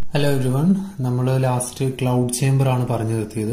Hello everyone നമ്മൾ last cloud chamber ആണ് പറഞ്ഞു നിർത്തിയത്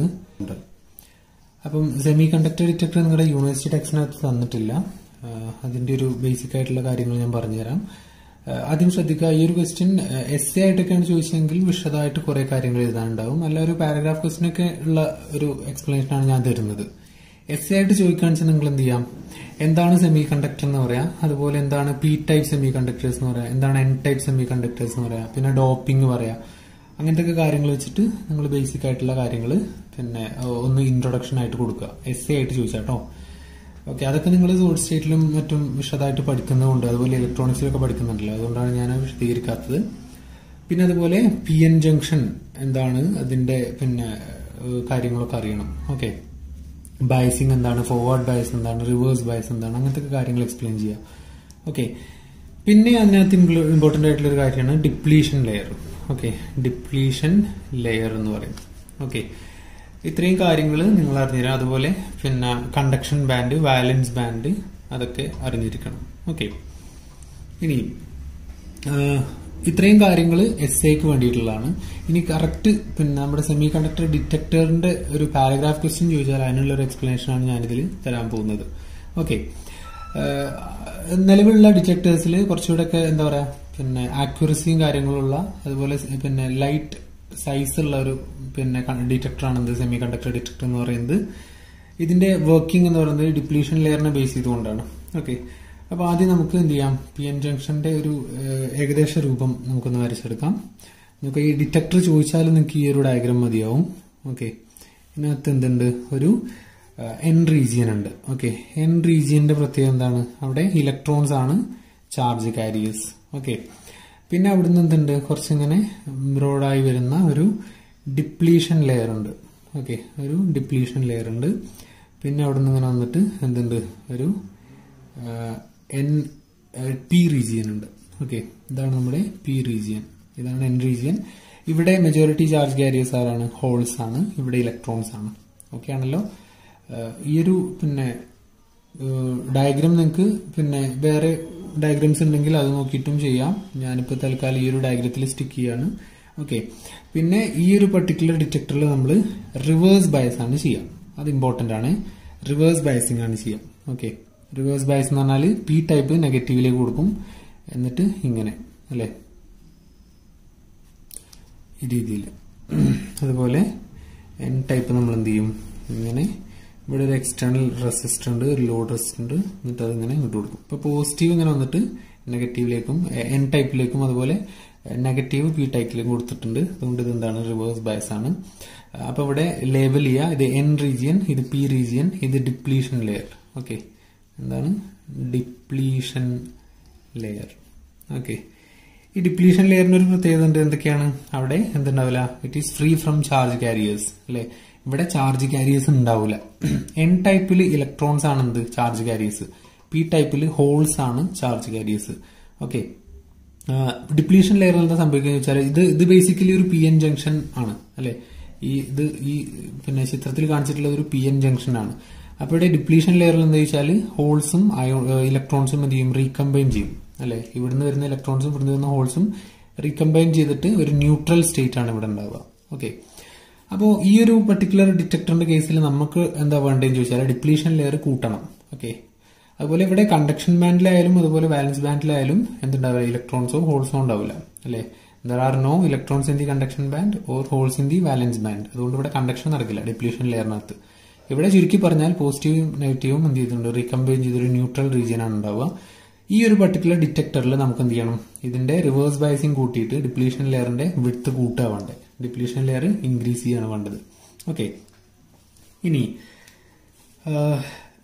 അപ്പം സെമി കണ്ടക്ടർ ഡിറ്റക്ടർ നിങ്ങളുടെ യൂണിവേഴ്സിറ്റി ടെക്സ്റ്റിനകത്ത് തന്നിട്ടില്ല ആഹ് അതിന്റെ ഒരു ബേസിക് ആയിട്ടുള്ള കാര്യങ്ങൾ ഞാൻ പറഞ്ഞുതരാം ആഹ് ആദ്യം ശ്രദ്ധിക്കുക ഈ ഒരു ക്വസ്റ്റ്യൻ എസ് എ ആയിട്ടൊക്കെയാണ് ചോദിച്ചതെങ്കിൽ വിശദമായിട്ട് കുറെ കാര്യങ്ങൾ എഴുതാനുണ്ടാവും അല്ല ഒരു പാരഗ്രാഫ് ക്വസ്റ്റ്യൻ ഒക്കെ ഉള്ള ഒരു എക്സ്പ്ലനേഷൻ ആണ് ഞാൻ തരുന്നത് എസ് എ ആയിട്ട് ചോദിക്കുകയാണെന്ന് നിങ്ങൾ എന്ത് ചെയ്യാം എന്താണ് സെമി കണ്ടക്ടർ എന്ന് പറയാം അതുപോലെ എന്താണ് പി ടൈപ്പ് സെമി കണ്ടക്ടേഴ്സ് എന്ന് പറയാം എന്താണ് എൻ ടൈപ്പ് സെമി കണ്ടക്ടേഴ്സ് എന്ന് പറയാം പിന്നെ ഡോപ്പിംഗ് പറയാം അങ്ങനത്തെ ഒക്കെ കാര്യങ്ങൾ വെച്ചിട്ട് നിങ്ങൾ ബേസിക് ആയിട്ടുള്ള കാര്യങ്ങൾ പിന്നെ ഏഹ്, ഒന്ന് ഇൻട്രൊഡക്ഷൻ ആയിട്ട് കൊടുക്കുക എസ് എ ആയിട്ട് ചോദിച്ചാട്ടോ ഓക്കെ അതൊക്കെ നിങ്ങൾ സോഡ് സ്റ്റേറ്റിലും മറ്റും വിശദമായിട്ട് പഠിക്കുന്നതുകൊണ്ട് അതുപോലെ ഇലക്ട്രോണിക്സിലൊക്കെ പഠിക്കുന്നുണ്ടല്ലോ അതുകൊണ്ടാണ് ഞാൻ അത് വിശദീകരിക്കാത്തത് പിന്നെ അതുപോലെ പി എൻ ജംഗ്ഷൻ എന്താണ് അതിന്റെ പിന്നെ ഏഹ്, കാര്യങ്ങളൊക്കെ അറിയണം ഓക്കെ ബയസിങ് എന്താണ് ഫോർവേഡ് ബയസ് എന്താണ് റിവേഴ്സ് ബയസ് എന്താണ് അങ്ങനത്തെ ഒക്കെ കാര്യങ്ങൾ എക്സ്പ്ലെയിൻ ചെയ്യാം ഓക്കെ പിന്നെ അതിനകത്ത് ഇമ്പോർട്ടന്റ് ആയിട്ടുള്ള ഒരു കാര്യമാണ് depletion layer okay depletion layer എന്ന് പറയും ഓക്കെ ഇത്രയും കാര്യങ്ങൾ നിങ്ങൾ അറിഞ്ഞിരിക്കണം അതുപോലെ പിന്നെ കണ്ടക്ഷൻ ബാൻഡ് വാലൻസ് ബാൻഡ് അതൊക്കെ അറിഞ്ഞിരിക്കണം ഓക്കെ ഇനി ആഹ് ഇത്രയും കാര്യങ്ങൾ എസ് എക്ക് വേണ്ടിയിട്ടുള്ളതാണ് ഇനി കറക്റ്റ് പിന്നെ നമ്മുടെ സെമി കണ്ടക്ടർ ഡിറ്റക്ടറിന്റെ ഒരു പാരഗ്രാഫ് ക്വസ്റ്റ്യൻ ചോദിച്ചാൽ അതിനുള്ള ഒരു എക്സ്പ്ലനേഷൻ ആണ് ഞാനിതിൽ തരാൻ പോകുന്നത് ഓക്കെ നിലവിലുള്ള ഡിറ്റക്ടേഴ്സിൽ കുറച്ചുകൂടെയൊക്കെ എന്താ പറയാ പിന്നെ ആക്യുറസിയും കാര്യങ്ങളുള്ള അതുപോലെ സ് പിന്നെ ലൈറ്റ് സൈസ് ഉള്ള ഒരു പിന്നെ ഡിറ്റക്ടറാണ് എന്ത് സെമി കണ്ടക്ടർ ഡിറ്റക്ടർ എന്ന് പറയുന്നത് ഇതിന്റെ വർക്കിംഗ് എന്ന് പറയുന്നത് ഡിപ്ലീഷൻ ലെയറിനെ ബേസ് ചെയ്തുകൊണ്ടാണ് ഓക്കെ അപ്പൊ ആദ്യം നമുക്ക് എന്ത് ചെയ്യാം പി എൻ ജംഗ്ഷന്റെ ഒരു ഏഹ്, ഏകദേശ രൂപം നമുക്കൊന്ന് വരച്ചെടുക്കാം നമുക്ക് ഈ ഡിറ്റക്ടർ ചോദിച്ചാലും നിങ്ങൾക്ക് ഈ ഒരു ഡയഗ്രാം മതിയാവും ഓക്കെ ഇതിനകത്ത് എന്തുണ്ട് ഒരു എൻ റീജിയൻ ഉണ്ട് ഓക്കെ എൻ റീജിയന്റെ പ്രത്യേകത എന്താണ് അവിടെ ഇലക്ട്രോൺസ് ആണ് ചാർജ് കാരിയേഴ്സ് ഓക്കെ പിന്നെ അവിടുന്ന് എന്തുണ്ട് കുറച്ചിങ്ങനെ ബ്രോഡായി വരുന്ന ഒരു ഡിപ്ലീഷൻ ലെയർ ഉണ്ട് ഓക്കെ ഒരു ഡിപ്ലീഷൻ ലെയർ ഉണ്ട് പിന്നെ അവിടുന്ന് ഇങ്ങനെ വന്നിട്ട് എന്തുണ്ട് ഒരു എൻ പി റീജിയൻ ഉണ്ട് ഓക്കെ ഇതാണ് നമ്മുടെ പി റീജിയൻ ഇതാണ് എൻ റീജിയൻ ഇവിടെ മെജോറിറ്റി ചാർജ് കാരിയേഴ്സ് ആരാണ് ഹോൾസ് ആണ് ഇവിടെ ഇലക്ട്രോൺസ് ആണ് ഓക്കെ ആണല്ലോ ഏഹ് ഈ ഒരു പിന്നെ ഡയഗ്രാം നിങ്ങൾക്ക് പിന്നെ വേറെ ഡയഗ്രാംസ് ഉണ്ടെങ്കിൽ അത് നോക്കിയിട്ടും ചെയ്യാം ഞാനിപ്പോൾ തൽക്കാലം ഈ ഒരു ഡയഗ്രത്തിൽ സ്റ്റിക്ക് ചെയ്യാണ് ഓക്കെ പിന്നെ ഈ ഒരു പർട്ടിക്കുലർ ഡിറ്റക്ടറിൽ നമ്മൾ റിവേഴ്സ് ബയസ് ആണ് ചെയ്യാം അത് ഇമ്പോർട്ടന്റ് ആണ് റിവേഴ്സ് ബയസിംഗ് ആണ് ചെയ്യാം ഓക്കെ റിവേഴ്സ് ബയസ് എന്ന് പറഞ്ഞാൽ പി ടൈപ്പ് നെഗറ്റീവിലേക്ക് കൊടുക്കും എന്നിട്ട് ഇങ്ങനെ അല്ലേ ഈ രീതിയിൽ അതുപോലെ എൻ ടൈപ്പ് നമ്മൾ എന്ത് ചെയ്യും ഇങ്ങനെ ഇവിടെ ഒരു എക്സ്റ്റേണൽ റെസിസ്റ്റർ ഉണ്ട് ഒരു ലോഡ് റെസിസ്റ്റർ ഉണ്ട് എന്നിട്ട് അതിങ്ങനെ ഇങ്ങോട്ട് കൊടുക്കും ഇപ്പൊ പോസിറ്റീവ് ഇങ്ങനെ വന്നിട്ട് നെഗറ്റീവിലേക്കും എൻ ടൈപ്പിലേക്കും അതുപോലെ നെഗറ്റീവ് പി ടൈപ്പിലേക്കും കൊടുത്തിട്ടുണ്ട് അതുകൊണ്ട് ഇത് എന്താണ് റിവേഴ്സ് ബയസ് ആണ് അപ്പൊ ഇവിടെ ലേബൽ ചെയ്യുക ഇത് എൻ റീജിയൻ ഇത് പി റീജിയൻ ഇത് ഡിപ്ലീഷൻ ലെയർ ഓക്കെ എന്താണ് ഡിപ്ലീഷൻ ലെയർ ഓക്കെ ഈ ഡിപ്ലീഷൻ ലെയറിന് ഒരു പ്രത്യേകത ഉണ്ട് എന്തൊക്കെയാണ് അവിടെ എന്തുണ്ടാവില്ല it is free from charge carriers അല്ലെ ഇവിടെ ചാർജ് കാരിയേഴ്സ് ഉണ്ടാവില്ല എൻ ടൈപ്പിൽ ഇലക്ട്രോൺസ് ആണ് എന്ത് ചാർജ് കാരിയേഴ്സ് പി ടൈപ്പിൽ ഹോൾസ് ആണ് ചാർജ് കാരിയേഴ്സ് ഓക്കെ ഡിപ്ലീഷൻ ലെയറിൽ എന്താ സംഭവിക്കുന്നത് വെച്ചാൽ ഇത് ഇത് ബേസിക്കലി ഒരു പി എൻ ജംഗ്ഷൻ ആണ് അല്ലെ ഈ ഇത് ഈ പിന്നെ ചിത്രത്തിൽ കാണിച്ചിട്ടുള്ള ഒരു പി എൻ ജംഗ്ഷൻ ആണ് അപ്പൊ ഇവിടെ ഡിപ്ലീഷൻ ലെയറിൽ എന്താ വെച്ചാൽ ഹോൾസും ഇലക്ട്രോൺസും എന്ത് ചെയ്യും റീകമ്പൈൻ ചെയ്യും അല്ലെ ഇവിടുന്ന് വരുന്ന ഇലക്ട്രോൺസും ഇവിടുന്ന് വരുന്ന ഹോൾസും റീകമ്പൈൻ ചെയ്തിട്ട് ഒരു ന്യൂട്രൽ സ്റ്റേറ്റ് ആണ് ഇവിടെ ഉണ്ടാവുക ഓക്കെ അപ്പോൾ ഈ ഒരു പർട്ടിക്കുലർ ഡിറ്റക്ടറിന്റെ കേസിൽ നമുക്ക് എന്താ വേണ്ടതെന്ന് ചോദിച്ചാൽ ഡിപ്ലീഷൻ ലെയർ കൂട്ടണം ഓക്കെ അതുപോലെ ഇവിടെ കണ്ടക്ഷൻ ബാൻഡിലായാലും അതുപോലെ വാലൻസ് ബാൻഡിലായാലും എന്തുണ്ടാവില്ല ഇലക്ട്രോൺസോ ഹോൾസോ ഉണ്ടാവില്ല അല്ലെ there are no electrons in the conduction band or holes in the valence band അതുകൊണ്ട് ഇവിടെ കണ്ടക്ഷൻ നടക്കില്ല ഡിപ്ലീഷൻ ലെയറിനകത്ത് ഇവിടെ ചുരുക്കി പറഞ്ഞാൽ പോസിറ്റീവും നെഗറ്റീവും എന്ത് ചെയ്തിട്ടുണ്ട് റീകമ്പൈൻ ചെയ്തൊരു ന്യൂട്രൽ റീജിയൻ ആണ് ഉണ്ടാവുക ഈ ഒരു പർട്ടിക്കുലർ ഡിറ്റക്ടറിൽ നമുക്ക് എന്ത് ചെയ്യണം ഇതിന്റെ റിവേഴ്സ് ബയസിങ് കൂട്ടിയിട്ട് ഡിപ്ലീഷൻ ലെയറിന്റെ വിട്ത് കൂട്ടുക വേണ്ടത് ഡിപ്ലീഷൻ ലെയർ ഇൻക്രീസ് ചെയ്യാണ് വേണ്ടത് ഓക്കെ ഇനി ആഹ്,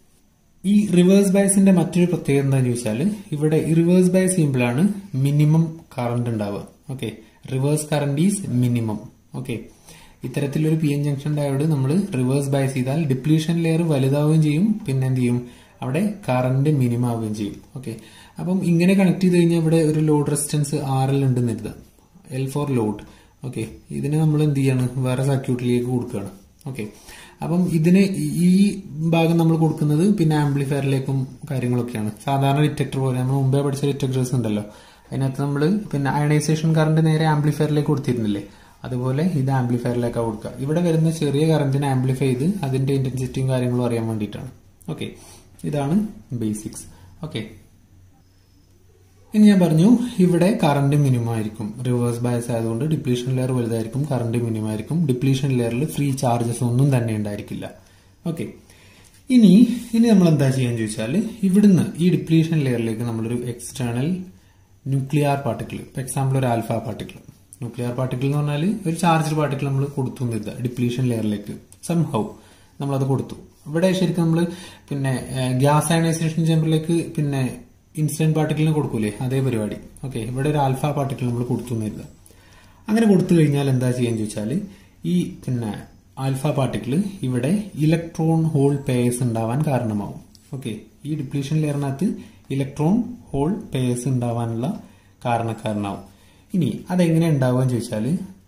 ഈ റിവേഴ്സ് ബയസിന്റെ മറ്റൊരു പ്രത്യേകത എന്താണെന്ന് ചോദിച്ചാൽ ഇവിടെ ഈ റിവേഴ്സ് ബയസ് ചെയ്യുമ്പോഴാണ് മിനിമം കറണ്ട് ഉണ്ടാവുക okay reverse current is minimum okay ഇത്തരത്തിലൊരു പി എൻ ജംഗ്ഷൻ ഡയോഡ് നമ്മൾ റിവേഴ്സ് ബയസ് ചെയ്താൽ ഡിപ്ലീഷൻ ലെയർ വലുതാവുകയും ചെയ്യും പിന്നെ എന്ത് ചെയ്യും അവിടെ കറണ്ട് മിനിമം ആവുകയും ചെയ്യും ഓക്കെ അപ്പം ഇങ്ങനെ കണക്ട് ചെയ്ത് കഴിഞ്ഞാൽ ഇവിടെ ഒരു ലോഡ് റെസിസ്റ്റൻസ് ആർ എൽ ഉണ്ടെന്ന് എഴുതാം എൽ ഫോർ ലോഡ് ഓക്കെ ഇതിനെ നമ്മൾ എന്ത് ചെയ്യാണ് വേറെ സർക്യൂട്ടിലേക്ക് കൊടുക്കുകയാണ് ഓക്കെ അപ്പം ഇതിന് ഈ ഭാഗം നമ്മൾ കൊടുക്കുന്നത് പിന്നെ ആംപ്ലിഫയറിലേക്കും കാര്യങ്ങളൊക്കെയാണ് സാധാരണ ഡിറ്റക്ടർ പോലെ നമ്മൾ മുമ്പേ പഠിച്ച ഡിറ്റക്ടേഴ്സ് ഉണ്ടല്ലോ അതിനകത്ത് നമ്മൾ പിന്നെ അയണൈസേഷൻ കറണ്ട് നേരെ ആംപ്ലിഫയറിലേക്ക് കൊടുത്തിരുന്നില്ലേ അതുപോലെ ഇത് ആംപ്ലിഫയറിലേക്കാണ് കൊടുക്കുക ഇവിടെ വരുന്ന ചെറിയ കറണ്ടിനെ ആംപ്ലിഫൈ ചെയ്ത് അതിന്റെ ഇന്റൻസിറ്റിയും കാര്യങ്ങളും അറിയാൻ വേണ്ടിയിട്ടാണ് ഓക്കെ ഇതാണ് ബേസിക്സ് ഓക്കെ ഇനി ഞാൻ പറഞ്ഞു ഇവിടെ കറണ്ട് മിനിമം ആയിരിക്കും റിവേഴ്സ് ബയസ് ആയതുകൊണ്ട് ഡിപ്ലീഷൻ ലെയർ വലുതായിരിക്കും കറണ്ട് മിനിമം ആയിരിക്കും ഡിപ്ലീഷൻ ലെയറിൽ ഫ്രീ ചാർജസ് ഒന്നും തന്നെ ഉണ്ടായിരിക്കില്ല ഓക്കെ ഇനി ഇനി നമ്മൾ എന്താ ചെയ്യാൻ ചോദിച്ചാൽ ഇവിടുന്ന് ഈ ഡിപ്ലീഷൻ ലെയറിലേക്ക് നമ്മളൊരു എക്സ്റ്റേണൽ ന്യൂക്ലിയർ പാർട്ടിക്കിൾ ഇപ്പൊ എക്സാമ്പിൾ ഒരു ആൽഫ പാർട്ടിക്കിൾ ന്യൂക്ലിയർ പാർട്ടിക്കിൾ എന്ന് പറഞ്ഞാൽ ഒരു ചാർജ് പാർട്ടിക്കിൾ നമ്മൾ കൊടുത്തു എന്നിരുന്ന ഡിപ്ലീഷൻ ലെയറിലേക്ക് സംഹൗ നമ്മളത് കൊടുത്തു ഇവിടെ ശരിക്കും നമ്മൾ പിന്നെ ഗ്യാസ് അയണൈസേഷൻ ചേമ്പറിലേക്ക് പിന്നെ ഇൻസിഡന്റ് പാർട്ടിക്കിളിന് കൊടുക്കൂലേ അതേ പരിപാടി ഓക്കെ ഇവിടെ ഒരു ആൽഫ പാർട്ടിക്കിൾ നമ്മൾ കൊടുത്തു എന്നിരുന്ന അങ്ങനെ കൊടുത്തു കഴിഞ്ഞാൽ എന്താ ചെയ്യാൻ ചോദിച്ചാൽ ഈ പിന്നെ ആൽഫ പാർട്ടിക്കിൾ ഇവിടെ ഇലക്ട്രോൺ ഹോൾ പേയേഴ്സ് ഉണ്ടാവാൻ കാരണമാവും ഓക്കെ ഈ ഡിപ്ലീഷൻ ലെയറിനകത്ത് ഇലക്ട്രോൺ ഹോൾ പേയേഴ്സ് ഉണ്ടാവാനുള്ള കാരണക്കാരനാവും ഇനി അതെങ്ങനെ ഉണ്ടാവുക ചോദിച്ചാൽ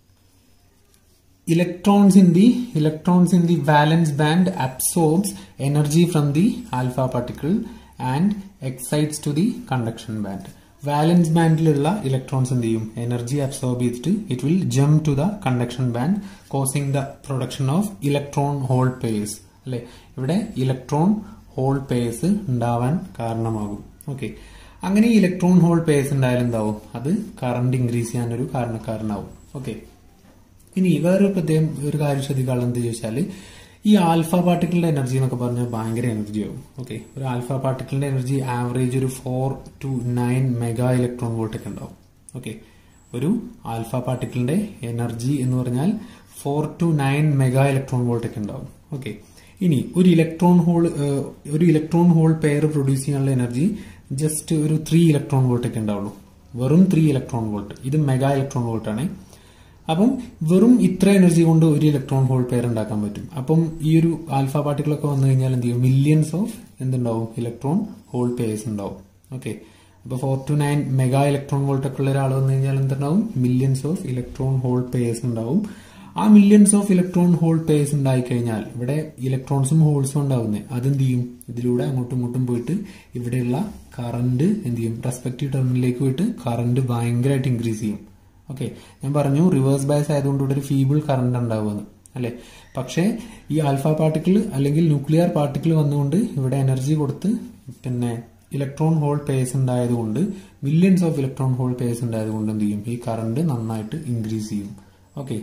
electrons in the electrons in the valence band absorbs energy from the alpha particle and excites to the conduction band valence ബാൻഡിലുള്ള ഇലക്ട്രോൺസ് എന്ത് ചെയ്യും എനർജി അബ്സോർബ് ചെയ്തിട്ട് it will jump to the conduction band causing the production of electron hole pairs അല്ലെ ഇവിടെ electron hole pairs ഉണ്ടാവാൻ കാരണമാകും okay അങ്ങനെ ഈ ഇലക്ട്രോൺ ഹോൾ പേയേഴ്സ് ഉണ്ടായാലും എന്താവും അത് കറണ്ട് ഇൻക്രീസ് ചെയ്യാനൊരു കാരണക്കാരനാവും ഓക്കെ ഇനി വേറൊരു പ്രത്യേകം ഒരു കാര്യം ശ്രദ്ധിക്കാനുള്ള എന്ത് ചോദിച്ചാൽ ഈ ആൽഫ പാർട്ടിക്കിളിന്റെ എനർജി എന്നൊക്കെ പറഞ്ഞാൽ ഭയങ്കര എനർജി ആവും ഓക്കെ ഒരു ആൽഫ പാർട്ടിക്കിളിന്റെ എനർജി ആവറേജ് ഒരു four two nine mega electron volt ഒക്കെ ഉണ്ടാവും ഓക്കെ ഒരു ആൽഫ പാർട്ടിക്കിളിന്റെ എനർജി എന്ന് പറഞ്ഞാൽ four two nine mega electron volt ഒക്കെ ഉണ്ടാവും ഓക്കെ ഇനി ഒരു ഇലക്ട്രോൺ ഹോൾ ഒരു ഇലക്ട്രോൺ ഹോൾ പെയർ പ്രൊഡ്യൂസ് ചെയ്യാനുള്ള എനർജി ജസ്റ്റ് ഒരു ത്രീ ഇലക്ട്രോൺ വോൾട്ട് ഒക്കെ ഉണ്ടാവുള്ളൂ വെറും ത്രീ ഇലക്ട്രോൺ വോൾട്ട് ഇത് മെഗാ ഇലക്ട്രോൺ വോൾട്ട് ആണ് അപ്പം വെറും ഇത്ര എനർജി കൊണ്ട് ഒരു ഇലക്ട്രോൺ ഹോൾ പെയർ ഉണ്ടാക്കാൻ പറ്റും അപ്പം ഈ ഒരു ആൽഫ പാർട്ടിക്കിളൊക്കെ വന്നു കഴിഞ്ഞാൽ എന്ത് ചെയ്യും മില്യൺസ് ഓഫ് എന്തുണ്ടാവും ഇലക്ട്രോൺ ഹോൾ പെയർസ് ഉണ്ടാവും ഓക്കെ അപ്പൊ four two nine mega electron volt ഒക്കെ ഉള്ള ഒരാൾ വന്നു കഴിഞ്ഞാൽ എന്തുണ്ടാവും millions of electron hole pairs ഉണ്ടാവും ആ millions of electron hole pairs ഉണ്ടായി കഴിഞ്ഞാൽ ഇവിടെ ഇലക്ട്രോൺസും ഹോൾസും ഉണ്ടാവുന്നത് അതെന്ത് ചെയ്യും ഇതിലൂടെ അങ്ങോട്ടും ഇങ്ങോട്ടും പോയിട്ട് ഇവിടെയുള്ള കറണ്ട് എന്ത് ചെയ്യും റെസ്പെക്റ്റീവ് ടെർമിനലിലേക്ക് പോയിട്ട് കറണ്ട് ഭയങ്കരമായിട്ട് ഇൻക്രീസ് ചെയ്യും ഓക്കെ ഞാൻ പറഞ്ഞു റിവേഴ്സ് ബയസ് ആയതുകൊണ്ട് ഇവിടെ ഒരു ഫീബിൾ കറണ്ട് ഉണ്ടാവുമെന്ന് അല്ലെ പക്ഷേ ഈ ആൽഫ പാർട്ടിക്കിൾ അല്ലെങ്കിൽ ന്യൂക്ലിയർ പാർട്ടിക്കിൾ വന്നുകൊണ്ട് ഇവിടെ എനർജി കൊടുത്ത് പിന്നെ ഇലക്ട്രോൺ ഹോൾ പേസ് ഉണ്ടായതുകൊണ്ട് millions of electron hole pairs ഉണ്ടായതുകൊണ്ട് എന്ത് ചെയ്യും ഈ കറണ്ട് നന്നായിട്ട് ഇൻക്രീസ് ചെയ്യും ഓക്കെ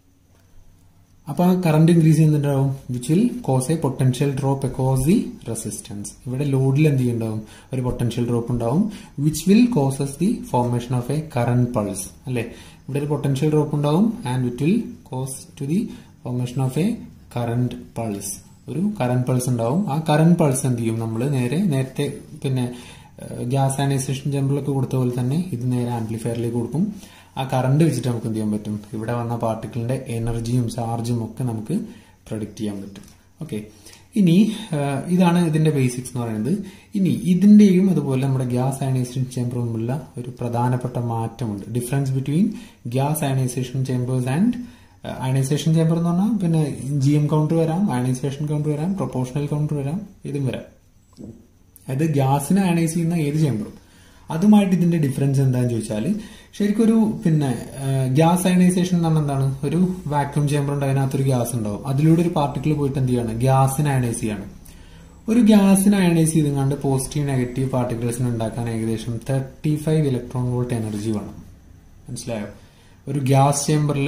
അപ്പൊ ആ കറണ്ട് ഇൻക്രീസ് ചെയ്യുന്നുണ്ടാവും which will cause a potential drop across the resistance ഇവിടെ ലോഡിൽ എന്ത് ചെയ്യുന്നുണ്ടാവും ഒരു പൊട്ടൻഷ്യൽ ഡ്രോപ്പ് ഉണ്ടാവും which will causes the formation of a current pulse അല്ലെ ഇവിടെ ഒരു പൊട്ടൻഷ്യൽ ഡ്രോപ്പ് ഉണ്ടാവും and which will cause to the formation of a current pulse ഒരു കറണ്ട് പൾസ് ഉണ്ടാവും ആ കറണ്ട് പൾസ് എന്ത് ചെയ്യും നമ്മൾ നേരെ നേരത്തെ പിന്നെ ഗ്യാസ് ആനൈസേഷൻ ജമ്പറിലൊക്കെ കൊടുത്ത പോലെ തന്നെ ഇത് നേരെ ആംപ്ലിഫയറിലേക്ക് കൊടുക്കും ആ കറണ്ട് വെച്ചിട്ട് നമുക്ക് എന്ത് ചെയ്യാൻ പറ്റും ഇവിടെ വന്ന പാർട്ടിക്കിളിന്റെ എനർജിയും ചാർജും ഒക്കെ നമുക്ക് പ്രൊഡിക്റ്റ് ചെയ്യാൻ പറ്റും ഓക്കെ ഇനി ഇതാണ് ഇതിന്റെ ബേസിക്സ് എന്ന് പറയുന്നത് ഇനി ഇതിന്റെയും അതുപോലെ നമ്മുടെ ഗ്യാസ് അയണൈസേഷൻ ചേമ്പറും തമ്മിലുള്ള ഒരു പ്രധാനപ്പെട്ട മാറ്റമുണ്ട് difference between gas ionization chambers and ionization chamber എന്ന് പറഞ്ഞാൽ പിന്നെ ജി എം കൗണ്ടർ വരാം അയണൈസേഷൻ കൗണ്ടർ വരാം പ്രൊപ്പോർഷണൽ കൗണ്ടർ വരാം ഇതും വരാം അതായത് ഗ്യാസിനെ അയണൈസ് ചെയ്യുന്ന ഏത് ചേമ്പറും അതുമായിട്ട് ഇതിന്റെ ഡിഫറൻസ് എന്താണെന്ന് ചോദിച്ചാൽ ശരിക്കും ഒരു പിന്നെ ഗ്യാസ് അയണൈസേഷൻ എന്ന് പറഞ്ഞാൽ എന്താണ് ഒരു വാക്യൂം ചേമ്പർ ഉണ്ട് അതിനകത്തൊരു ഗ്യാസ് ഉണ്ടാവും അതിലൂടെ ഒരു പാർട്ടിക്കിൾ പോയിട്ട് എന്ത് ചെയ്യാണ് ഗ്യാസിനെ അയണൈസ് ചെയ്യാണ് ഒരു ഗ്യാസിനെ അയണൈസ് ചെയ്തുകൊണ്ട് പോസിറ്റീവ് നെഗറ്റീവ് പാർട്ടിക്കിൾസിനെ ഉണ്ടാക്കാൻ ഏകദേശം thirty five electron volt energy വേണം മനസ്സിലായോ ഒരു ഗ്യാസ് ചേമ്പറിൽ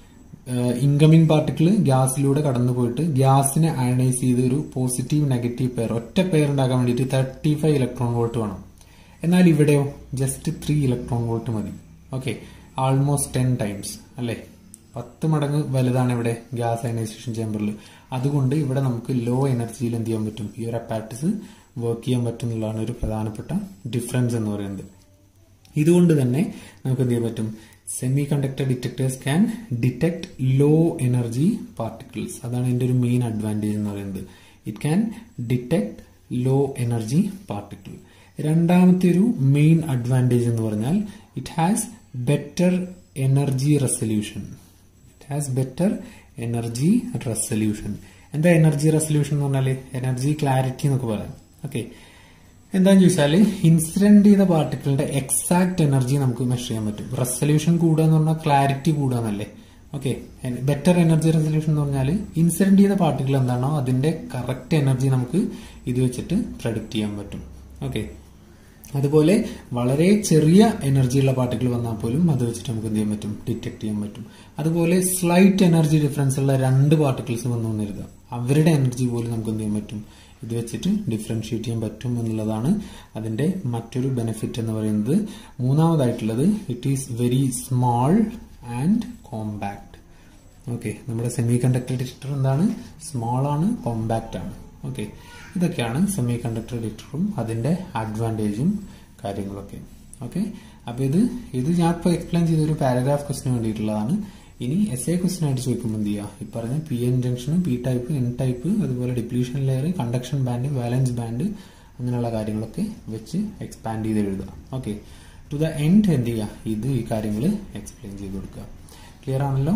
ഇൻകമിംഗ് പാർട്ടിക്കിൾ ഗ്യാസിലൂടെ കടന്നു പോയിട്ട് ഗ്യാസിനെ അയണൈസ് ചെയ്ത് ഒരു പോസിറ്റീവ് നെഗറ്റീവ് പെയർ ഒറ്റ പെയർ ഉണ്ടാക്കാൻ വേണ്ടിയിട്ട് തേർട്ടി ഫൈവ് ഇലക്ട്രോൺ വോൾട്ട് വേണം എന്നാൽ ഇവിടെയോ ജസ്റ്റ് ത്രീ ഇലക്ട്രോൺ വോൾട്ട് മതി ഓക്കെ ആൾമോസ്റ്റ് ടെൻ ടൈംസ് അല്ലേ പത്ത് മടങ്ങ് വലുതാണ് ഇവിടെ ഗ്യാസ് അയനൈസേഷൻ ചേമ്പറിൽ അതുകൊണ്ട് ഇവിടെ നമുക്ക് ലോ എനർജിയിൽ എന്ത് ചെയ്യാൻ പറ്റും ഈ ഒരു അപ്പാരറ്റസ് വർക്ക് ചെയ്യാൻ പറ്റും എന്നുള്ളതാണ് ഒരു പ്രധാനപ്പെട്ട ഡിഫറൻസ് എന്ന് പറയുന്നത് ഇതുകൊണ്ട് തന്നെ നമുക്ക് എന്ത് ചെയ്യാൻ പറ്റും semiconductor detectors can detect low energy particles അതാണ് ഇതിന്റെ ഒരു മെയിൻ അഡ്വാൻറ്റേജ് എന്ന് പറയുന്നത് it can detect low energy particle രണ്ടാമത്തെ ഒരു മെയിൻ അഡ്വാൻറ്റേജ് എന്ന് പറഞ്ഞാൽ it has better energy resolution it has better energy resolution എന്താ എനർജി റെസൊല്യൂഷൻ എന്ന് പറഞ്ഞാൽ എനർജി ക്ലാരിറ്റി എന്നൊക്കെ പറയാം ഓക്കെ എന്താന്ന് ചോദിച്ചാൽ ഇൻസിഡന്റ് ചെയ്ത പാർട്ടിക്കിളിന്റെ എക്സാക്ട് എനർജി നമുക്ക് മെഷർ ചെയ്യാൻ പറ്റും റെസൊല്യൂഷൻ കൂടുക എന്ന് പറഞ്ഞാൽ ക്ലാരിറ്റി കൂടുക എന്നല്ലേ ഓക്കെ ബെറ്റർ എനർജി റെസൊല്യൂഷൻ എന്ന് പറഞ്ഞാൽ ഇൻസിഡന്റ് ചെയ്ത പാർട്ടിക്കിൾ എന്താണോ അതിന്റെ കറക്റ്റ് എനർജി നമുക്ക് ഇത് വെച്ചിട്ട് പ്രഡിക്റ്റ് ചെയ്യാൻ പറ്റും ഓക്കെ അതുപോലെ വളരെ ചെറിയ എനർജിയുള്ള പാർട്ടിക്കിൾ വന്നാൽ പോലും അത് വെച്ചിട്ട് നമുക്ക് എന്ത് ചെയ്യാൻ പറ്റും ഡിറ്റക്ട് ചെയ്യാൻ പറ്റും അതുപോലെ സ്ലൈറ്റ് എനർജി ഡിഫറൻസ് ഉള്ള രണ്ട് പാർട്ടിക്കിൾസ് വന്നു വന്നിരുക അവരുടെ എനർജി പോലും നമുക്ക് എന്ത് ചെയ്യാൻ പറ്റും ഇത് വെച്ചിട്ട് ഡിഫറൻഷിയേറ്റ് ചെയ്യാൻ പറ്റും എന്നുള്ളതാണ് അതിന്റെ മറ്റൊരു ബെനിഫിറ്റ് എന്ന് പറയുന്നത് മൂന്നാമതായിട്ടുള്ളത് it is very small and compact okay നമ്മുടെ സെമി കണ്ടക്ടർ ഡിറ്റക്ടർ എന്താണ് സ്മോൾ ആണ് കോമ്പാക്റ്റ് ആണ് ഓക്കെ ഇതൊക്കെയാണ് സെമി കണ്ടക്ടർ ഡിറ്റക്ടറും അതിന്റെ അഡ്വാൻറ്റേജും കാര്യങ്ങളൊക്കെ ഓക്കെ അപ്പൊ ഇത് ഇത് ഞാൻ ഇപ്പോൾ എക്സ്പ്ലെയിൻ ചെയ്ത ഒരു പാരഗ്രാഫ് ക്വസ്റ്റിന് വേണ്ടിയിട്ടുള്ളതാണ് ഇനി എസ് എ ക്വസ്റ്റൻ ആയിട്ട് ചോദിക്കുമ്പോൾ എന്ത് ചെയ്യുക ഈ പറഞ്ഞ P N junction P type N type അതുപോലെ depletion layer conduction band valence band അങ്ങനെയുള്ള കാര്യങ്ങളൊക്കെ വെച്ച് എക്സ്പാൻഡ് ചെയ്ത് എഴുതുക ഓക്കെ ടു ദ എൻഡ് എന്ത് ചെയ്യുക ഇത് ഈ കാര്യങ്ങൾ എക്സ്പ്ലെയിൻ ചെയ്ത് കൊടുക്കുക ക്ലിയർ ആണല്ലോ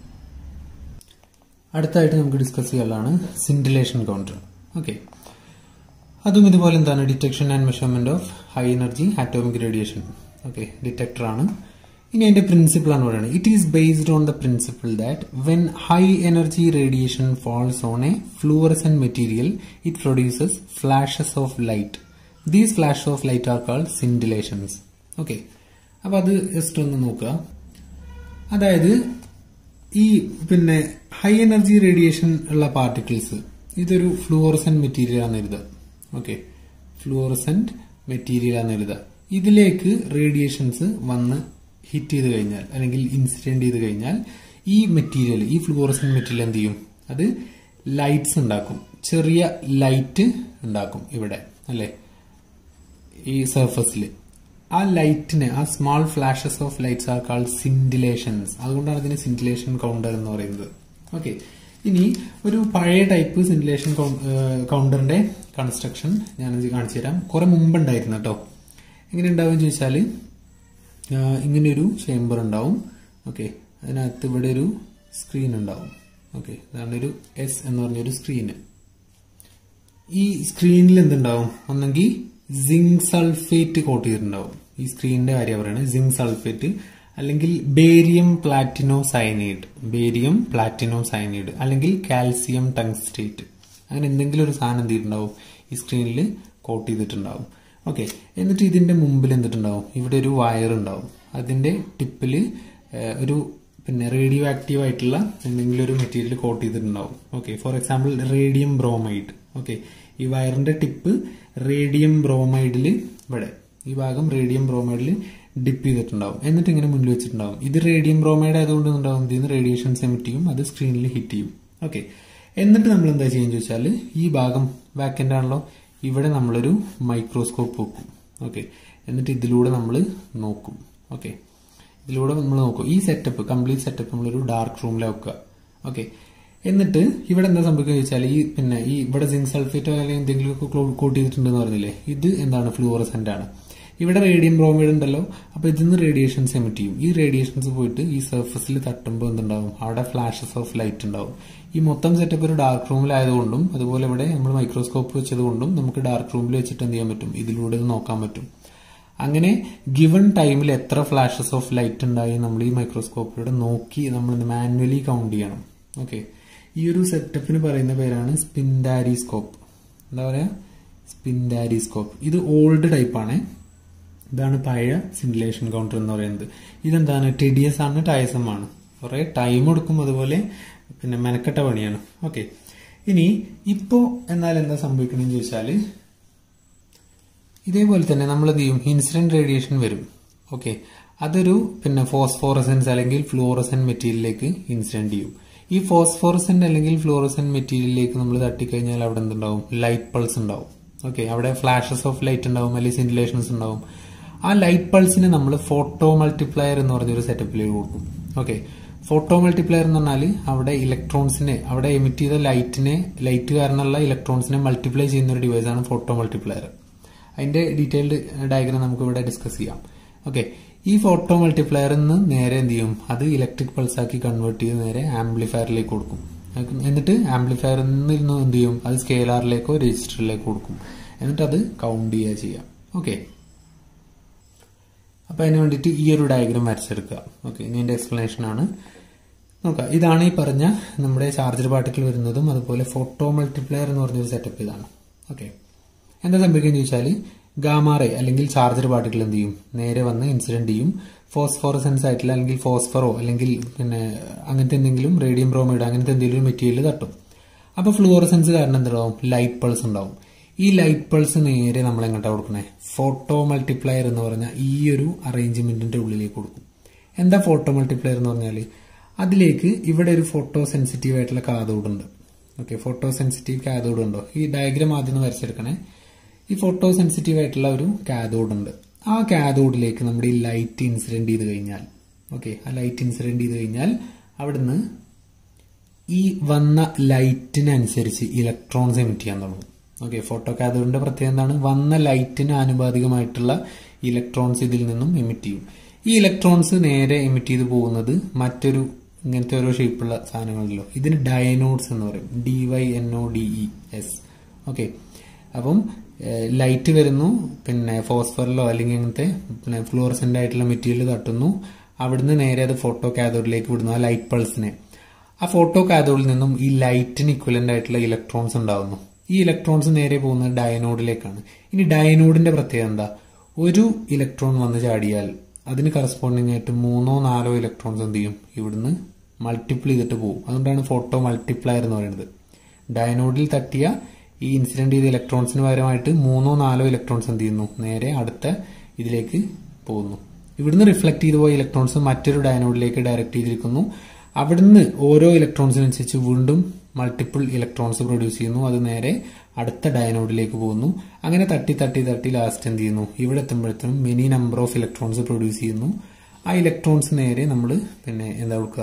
അടുത്തായിട്ട് നമുക്ക് ഡിസ്കസ് ചെയ്യാനുള്ളതാണ് സിൻഡിലേഷൻ കൗണ്ടർ ഓക്കെ അതും ഇതുപോലെ എന്താണ് detection and measurement of high energy atomic radiation okay detector ആണ് ഇനി അതിന്റെ പ്രിൻസിപ്പിൾ ആണ് പറയുന്നത് it is based on the principle that when high energy radiation falls on a fluorescent material it produces flashes of light these flash of light are called scintillations okay അപ്പൊ അത് just ഒന്ന് നോക്കുക അതായത് ഈ പിന്നെ high energy radiation ഉള്ള particles ഇതൊരു fluorescent material ആണ് എഴുതുക ഓക്കെ ഫ്ലൂറസെന്റ് മെറ്റീരിയൽ ആണ് എഴുതുക ഇതിലേക്ക് റേഡിയേഷൻസ് വന്ന് ഹിറ്റ് ചെയ്ത് കഴിഞ്ഞാൽ അല്ലെങ്കിൽ ഇൻസിഡന്റ് ചെയ്ത് കഴിഞ്ഞാൽ ഈ മെറ്റീരിയൽ ഈ ഫ്ലൂറസെന്റ് മെറ്റീരിയൽ എന്ത് ചെയ്യും അത് ലൈറ്റ്സ് ഉണ്ടാക്കും ചെറിയ ലൈറ്റ് ഉണ്ടാക്കും ഇവിടെ അല്ലെ ഈ സർഫസിൽ ആ ലൈറ്റിന് ആ small flashes of lights are called scintillations അതുകൊണ്ടാണ് ഇതിന് സിൻഡിലേഷൻ കൗണ്ടർ എന്ന് പറയുന്നത് ഓക്കെ ഇനി ഒരു പഴയ ടൈപ്പ് സിൻഡിലേഷൻ കൗണ്ടറിന്റെ കൺസ്ട്രക്ഷൻ ഞാൻ കാണിച്ചു തരാം കുറെ മുമ്പ് ഉണ്ടായിരുന്നു കേട്ടോ എങ്ങനെ ഉണ്ടാവും ചോദിച്ചാൽ ഇങ്ങനെ ഒരു ചേംബർ ഉണ്ടാവും ഓക്കെ അതിനകത്ത് ഇവിടെ ഒരു സ്ക്രീൻ ഉണ്ടാവും ഓക്കെ അതാണ് ഒരു എസ് എന്ന് പറഞ്ഞൊരു സ്ക്രീന് ഈ സ്ക്രീനിൽ എന്തുണ്ടാവും ഒന്നെങ്കിൽ സിങ്ക് സൾഫേറ്റ് കോട്ട് ചെയ്തിട്ടുണ്ടാവും ഈ സ്ക്രീനിന്റെ കാര്യം പറയുന്നത് സിങ്ക് സൾഫേറ്റ് അല്ലെങ്കിൽ barium platinocyanide barium platinocyanide അല്ലെങ്കിൽ കാൽസ്യം ടങ്സ്റ്റേറ്റ് അങ്ങനെ എന്തെങ്കിലും ഒരു സാധനം എന്തിട്ടുണ്ടാവും ഈ സ്ക്രീനിൽ കോട്ട് ചെയ്തിട്ടുണ്ടാവും ഓക്കെ എന്നിട്ട് ഇതിന്റെ മുമ്പിൽ എന്തിട്ടുണ്ടാവും ഇവിടെ ഒരു വയർ ഉണ്ടാവും അതിന്റെ ടിപ്പിൽ ഒരു പിന്നെ റേഡിയോ ആക്റ്റീവ് ആയിട്ടുള്ള എന്തെങ്കിലും ഒരു മെറ്റീരിയൽ കോട്ട് ചെയ്തിട്ടുണ്ടാവും okay for example radium bromide okay ഈ വയറിന്റെ ടിപ്പ് റേഡിയം ബ്രോമൈഡിൽ ഇവിടെ ഈ ഭാഗം റേഡിയം ബ്രോമൈഡിൽ ഡിപ്പ് ചെയ്തിട്ടുണ്ടാവും എന്നിട്ട് ഇങ്ങനെ മുന്നിൽ വെച്ചിട്ടുണ്ടാവും ഇത് റേഡിയം ബ്രോമൈഡ് ആയതുകൊണ്ട് ഉണ്ടാവും ഇതിന് റേഡിയേഷൻസ് എമിറ്റ് ചെയ്യും അത് സ്ക്രീനിൽ ഹിറ്റ് ചെയ്യും ഓക്കെ എന്നിട്ട് നമ്മൾ എന്താ ചെയ്യുന്നത് ചോദിച്ചാൽ ഈ ഭാഗം ബാക്കെൻഡ് ആണല്ലോ ഇവിടെ നമ്മളൊരു മൈക്രോസ്കോപ്പ് വെക്കും ഓക്കെ എന്നിട്ട് ഇതിലൂടെ നമ്മൾ നോക്കും ഓക്കെ ഇതിലൂടെ നമ്മൾ നോക്കും ഈ സെറ്റപ്പ് കംപ്ലീറ്റ് സെറ്റപ്പ് നമ്മളൊരു ഡാർക്ക് റൂമിൽ വെക്കുക ഓക്കെ എന്നിട്ട് ഇവിടെ എന്താ സംഭവിക്കുക വെച്ചാൽ ഈ പിന്നെ ഈ ഇവിടെ സിങ്ക് സൾഫേറ്റോ അല്ലെങ്കിൽ എന്തെങ്കിലും ഒക്കെ കോട്ട് ചെയ്തിട്ടുണ്ടെന്ന് പറഞ്ഞില്ലേ ഇത് എന്താണ് ഫ്ലൂറസെന്റ് ആണ് ഇവിടെ റേഡിയം ബ്രോമൈഡ് ഉണ്ടല്ലോ അപ്പൊ ഇതിന്ന് റേഡിയേഷൻസ് എമിറ്റ് ചെയ്യും ഈ റേഡിയേഷൻസ് പോയിട്ട് ഈ സർഫസിൽ തട്ടുമ്പോൾ എന്തുണ്ടാവും അവിടെ ഫ്ലാഷസ് ഓഫ് ലൈറ്റ് ഉണ്ടാവും ഈ മൊത്തം സെറ്റപ്പ് ഒരു ഡാർക്ക് റൂമിലായതുകൊണ്ടും അതുപോലെ ഇവിടെ നമ്മൾ മൈക്രോസ്കോപ്പ് വെച്ചതുകൊണ്ടും നമുക്ക് ഡാർക്ക് റൂമിൽ വെച്ചിട്ട് എന്ത് ചെയ്യാൻ പറ്റും ഇതിലൂടെ ഇത് നോക്കാൻ പറ്റും അങ്ങനെ ഗിവൺ ടൈമിൽ എത്ര ഫ്ലാഷസ് ഓഫ് ലൈറ്റ് ഉണ്ടായി നമ്മൾ ഈ മൈക്രോസ്കോപ്പിലൂടെ നോക്കി നമ്മൾ മാനുവലി കൗണ്ട് ചെയ്യണം ഓക്കെ ഈ ഒരു സെറ്റപ്പിന് പറയുന്ന പേരാണ് സ്പിൻഡാരിസ്കോപ്പ് എന്താ പറയാ സ്പിൻഡാരിസ്കോപ്പ് ഇത് ഓൾഡ് ടൈപ്പാണ് ഇതാണ് പഴയ സിമുലേഷൻ കൗണ്ടർ എന്ന് പറയുന്നത് ഇതെന്താണ് ടെഡിയസ് ആണ് ടയസം ആണ് കുറെ ടൈം എടുക്കും അതുപോലെ പിന്നെ മെനക്കെട്ട പണിയാണ് ഓക്കെ ഇനി ഇപ്പോ എന്നാൽ എന്താ സംഭവിക്കണമെന്ന് ചോദിച്ചാല് ഇതേപോലെ തന്നെ നമ്മൾ എന്ത് ചെയ്യും ഇൻസിഡന്റ് റേഡിയേഷൻ വരും ഓക്കെ അതൊരു പിന്നെ ഫോസ്ഫോറസൻസ് അല്ലെങ്കിൽ ഫ്ലൂറസൻ മെറ്റീരിയലിലേക്ക് ഇൻസിഡന്റ് ചെയ്യും ഈ ഫോസ്ഫോറസന്റ് അല്ലെങ്കിൽ ഫ്ലൂറസൻ മെറ്റീരിയലിലേക്ക് നമ്മൾ തട്ടിക്കഴിഞ്ഞാൽ അവിടെ എന്തുണ്ടാവും ലൈറ്റ് പൾസ് ഉണ്ടാവും ഓക്കെ അവിടെ ഫ്ലാഷസ് ഓഫ് ലൈറ്റ് ഉണ്ടാവും അല്ലെങ്കിൽ സിൻഡിലേഷൻസ് ഉണ്ടാവും ആ ലൈറ്റ് പൾസിന് നമ്മൾ ഫോട്ടോ മൾട്ടിപ്ലയർ എന്ന് പറഞ്ഞൊരു സെറ്റപ്പിൽ കൊടുക്കും ഓക്കെ ഫോട്ടോ മൾട്ടിപ്ലയർ എന്ന് പറഞ്ഞാൽ അവിടെ ഇലക്ട്രോൺസിനെ അവിടെ എമിറ്റ് ചെയ്ത ലൈറ്റിനെ ലൈറ്റ് കാരണമുള്ള ഇലക്ട്രോൺസിനെ മൾട്ടിപ്ലൈ ചെയ്യുന്ന ഒരു ഡിവൈസ് ആണ് ഫോട്ടോ മൾട്ടിപ്ലയർ അതിന്റെ ഡീറ്റെയിൽഡ് ഡയഗ്രാം നമുക്ക് ഇവിടെ ഡിസ്കസ് ചെയ്യാം ഓക്കെ ഈ ഫോട്ടോ മൾട്ടിപ്ലയറിൽ നിന്ന് നേരെ എന്ത് ചെയ്യും അത് ഇലക്ട്രിക് പൾസ് ആക്കി കൺവേർട്ട് ചെയ്ത് നേരെ ആംപ്ലിഫയറിലേക്ക് കൊടുക്കും എന്നിട്ട് ആംപ്ലിഫയറിൽ നിന്ന് എന്ത് ചെയ്യും അത് സ്കെയിലാറിലേക്കോ രജിസ്റ്ററിലേക്കോ കൊടുക്കും എന്നിട്ട് അത് കൗണ്ട് ചെയ്യുക ചെയ്യാം ഓക്കെ അപ്പൊ അതിന് വേണ്ടിയിട്ട് ഈ ഒരു ഡയഗ്രാം വരച്ചെടുക്കുക ഓക്കെ ഇനി എന്റെ എക്സ്പ്ലനേഷൻ ആണ് നോക്കാം ഇതാണ് ഈ പറഞ്ഞ നമ്മുടെ ചാർജർ പാർട്ടിക്കിൾ വരുന്നതും അതുപോലെ ഫോട്ടോ മൾട്ടിപ്ലയർ എന്ന് പറഞ്ഞൊരു സെറ്റപ്പ് ഇതാണ് ഓക്കെ എന്താ സംഭവിക്കുന്നത് ചോദിച്ചാൽ ഗാമാറെ അല്ലെങ്കിൽ ചാർജർ പാർട്ടിക്കിൾ എന്ത് ചെയ്യും നേരെ വന്ന് ഇൻസിഡന്റ് ചെയ്യും ഫോസ്ഫോറസെൻസ് ആയിട്ടുള്ള അല്ലെങ്കിൽ ഫോസ്ഫറോ അല്ലെങ്കിൽ പിന്നെ അങ്ങനത്തെ എന്തെങ്കിലും റേഡിയം ബ്രോമൈഡ് അങ്ങനത്തെ എന്തെങ്കിലും മെറ്റീരിയൽ തട്ടും അപ്പൊ ഫ്ലൂറസെൻസ് കാരണം എന്തുണ്ടാവും ലൈറ്റ് പൾസ് ഉണ്ടാവും ഈ ലൈറ്റ് പൾസ് നേരെ നമ്മൾ എങ്ങോട്ടാ കൊടുക്കണേ ഫോട്ടോ മൾട്ടിപ്ലയർ എന്ന് പറഞ്ഞ ഈ ഒരു അറേഞ്ച്മെന്റിന്റെ ഉള്ളിലേക്ക് കൊടുക്കും എന്താ ഫോട്ടോ മൾട്ടിപ്ലയർ എന്ന് പറഞ്ഞാൽ അതിലേക്ക് ഇവിടെ ഒരു ഫോട്ടോ സെൻസിറ്റീവ് ആയിട്ടുള്ള കാതോഡ് ഉണ്ട് ഓക്കെ ഫോട്ടോ സെൻസിറ്റീവ് കാതോഡ് ഉണ്ടോ ഈ ഡയഗ്രാം ആദ്യം ഒന്ന് വരച്ചെടുക്കണേ ഈ ഫോട്ടോ സെൻസിറ്റീവ് ആയിട്ടുള്ള ഒരു കാതോഡ് ഉണ്ട് ആ കാതോഡിലേക്ക് നമ്മുടെ ഈ ലൈറ്റ് ഇൻസിഡന്റ് ചെയ്ത് കഴിഞ്ഞാൽ ഓക്കെ ആ ലൈറ്റ് ഇൻസിഡന്റ് ചെയ്ത് കഴിഞ്ഞാൽ അവിടുന്ന് ഈ വന്ന ലൈറ്റിനനുസരിച്ച് ഇലക്ട്രോൺസ് എമിറ്റ് ചെയ്യാൻ തുടങ്ങും ഓക്കെ ഫോട്ടോ കാതോഡിന്റെ പ്രത്യേകത എന്താണ് വന്ന ലൈറ്റിന് ആനുപാതികമായിട്ടുള്ള ഇലക്ട്രോൺസ് ഇതിൽ നിന്നും എമിറ്റ് ചെയ്യും ഈ ഇലക്ട്രോൺസ് നേരെ എമിറ്റ് ചെയ്ത് പോകുന്നത് മറ്റൊരു ഇങ്ങനത്തെ ഓരോ ഷേപ്പുള്ള സാധനങ്ങളല്ലോ ഇതിന് ഡയനോഡ്സ് എന്ന് പറയും D Y N O D E S okay അപ്പം ലൈറ്റ് വരുന്നു പിന്നെ ഫോസ്ഫറിലോ അല്ലെങ്കിൽ അങ്ങനത്തെ പിന്നെ ഫ്ലൂറസെന്റ് ആയിട്ടുള്ള മെറ്റീരിയൽ തട്ടുന്നു അവിടുന്ന് നേരെ അത് ഫോട്ടോ കാതോഡിലേക്ക് വിടുന്നു ആ ലൈറ്റ് പൾസിനെ ആ ഫോട്ടോ കാതോഡിൽ നിന്നും ഈ ലൈറ്റിന് ഇക്വലന്റ് ആയിട്ടുള്ള ഇലക്ട്രോൺസ് ഉണ്ടാവുന്നു ഈ ഇലക്ട്രോൺസ് നേരെ പോകുന്നത് ഡയനോഡിലേക്കാണ് ഇനി ഡയനോഡിന്റെ പ്രത്യേകത എന്താ ഒരു ഇലക്ട്രോൺ വന്ന് ചാടിയാൽ അതിന് കറസ്പോണ്ടിങ് ആയിട്ട് മൂന്നോ നാലോ ഇലക്ട്രോൺസ് എന്ത് ചെയ്യും ഇവിടുന്ന് മൾട്ടിപ്പിൾ ചെയ്തിട്ട് പോകും അതുകൊണ്ടാണ് ഫോട്ടോ മൾട്ടിപ്ലയർ എന്ന് പറയുന്നത് ഡയനോഡിൽ തട്ടിയ ഈ ഇൻസിഡന്റ് ചെയ്ത ഇലക്ട്രോൺസിന് പകരമായിട്ട് മൂന്നോ നാലോ ഇലക്ട്രോൺസ് എന്ത് ചെയ്യുന്നു നേരെ അടുത്ത ഇതിലേക്ക് പോകുന്നു ഇവിടുന്ന് റിഫ്ലക്ട് ചെയ്തു പോയ ഇലക്ട്രോൺസ് മറ്റൊരു ഡയനോഡിലേക്ക് ഡയറക്ട് ചെയ്തിരിക്കുന്നു അവിടുന്ന് ഓരോ ഇലക്ട്രോൺസിനനുസരിച്ച് വീണ്ടും മൾട്ടിപ്പിൾ ഇലക്ട്രോൺസ് പ്രൊഡ്യൂസ് ചെയ്യുന്നു അത് നേരെ അടുത്ത ഡയനോഡിലേക്ക് പോകുന്നു അങ്ങനെ തട്ടി തട്ടി തട്ടി ലാസ്റ്റ് എന്ത് ചെയ്യുന്നു ഇവിടെ എത്തുമ്പോഴത്തേനും many number of electrons produce ചെയ്യുന്നു ആ ഇലക്ട്രോൺസ് നേരെ നമ്മൾ പിന്നെ എന്താ കൊടുക്കുക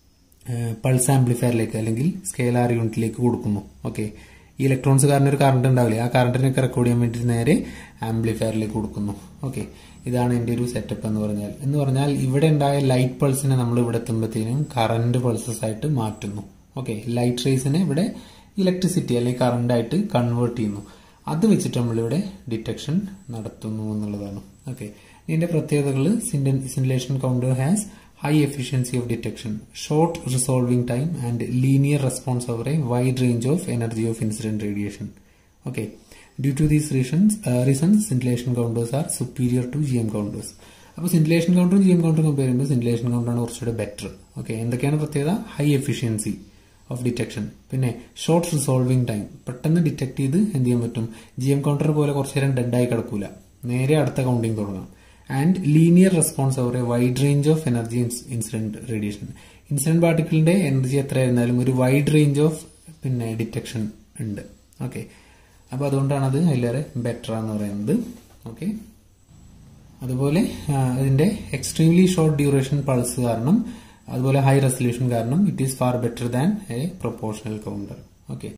പൾസ് ആംപ്ലിഫയറിലേക്ക് അല്ലെങ്കിൽ സ്കെയിലാർ യൂണിറ്റിലേക്ക് കൊടുക്കുന്നു ഓക്കെ ഈ ഇലക്ട്രോൺസ് കാരണം ഒരു കറണ്ട് ഉണ്ടാവില്ലേ ആ കറണ്ടിനൊക്കെ റെക്കോർഡ് ചെയ്യാൻ വേണ്ടി നേരെ ആംപ്ലിഫയറിലേക്ക് കൊടുക്കുന്നു ഓക്കെ ഇതാണ് എൻ്റെ ഒരു സെറ്റപ്പ് എന്ന് പറഞ്ഞാൽ എന്ന് പറഞ്ഞാൽ ഇവിടെ ഉണ്ടായ ലൈറ്റ് പൾസിനെ നമ്മൾ ഇവിടെ എത്തുമ്പോഴത്തേനും കറണ്ട് പൾസസ് ആയിട്ട് മാറ്റുന്നു ഓക്കെ ലൈറ്റ് റേസിനെ ഇവിടെ ഇലക്ട്രിസിറ്റി അല്ലെങ്കിൽ കറണ്ട് ആയിട്ട് കൺവേർട്ട് ചെയ്യുന്നു അത് വെച്ചിട്ട് നമ്മളിവിടെ ഡിറ്റക്ഷൻ നടത്തുന്നു എന്നുള്ളതാണ് ഓക്കെ ഇതിന്റെ പ്രത്യേകതകൾ scintillation counter has high efficiency of detection, short resolving time, and linear response over a wide range of energy of incident radiation. Okay. Due to these reasons, uh, reasons scintillation counters are superior to GM counters. അപ്പോൾ scintillation കൗണ്ടറും G M കൗണ്ടറും compare ചെയ്യുമ്പോൾ scintillation കൗണ്ടറാണ് കുറച്ചുകൂടെ better okay എന്തൊക്കെയാണ് പ്രത്യേകത high efficiency of detection പിന്നെ short resolving time പെട്ടെന്ന് ഡിറ്റക്ട് ചെയ്ത് എന്ത് ചെയ്യാൻ പറ്റും ജി എം കൗണ്ടർ പോലെ കുറച്ചു നേരം ഡെഡായി കിടക്കൂല നേരെ അടുത്ത കൗണ്ടിങ് തുടങ്ങാം and linear response over a wide range of energy incident radiation incident പാർട്ടിക്കിളിന്റെ എനർജി എത്ര ആയിരുന്നാലും ഒരു വൈഡ് റേഞ്ച് ഓഫ് പിന്നെ ഡിറ്റക്ഷൻ ഉണ്ട് ഓക്കെ അപ്പൊ അതുകൊണ്ടാണ് അത് അതിലേറെ ബെറ്റർ എന്ന് പറയുന്നത് ഓക്കെ അതുപോലെ ഇതിന്റെ എക്സ്ട്രീംലി ഷോർട്ട് ഡ്യൂറേഷൻ പൾസ് കാരണം അതുപോലെ ഹൈ റെസൊല്യൂഷൻ കാരണം it is far better than a proportional counter okay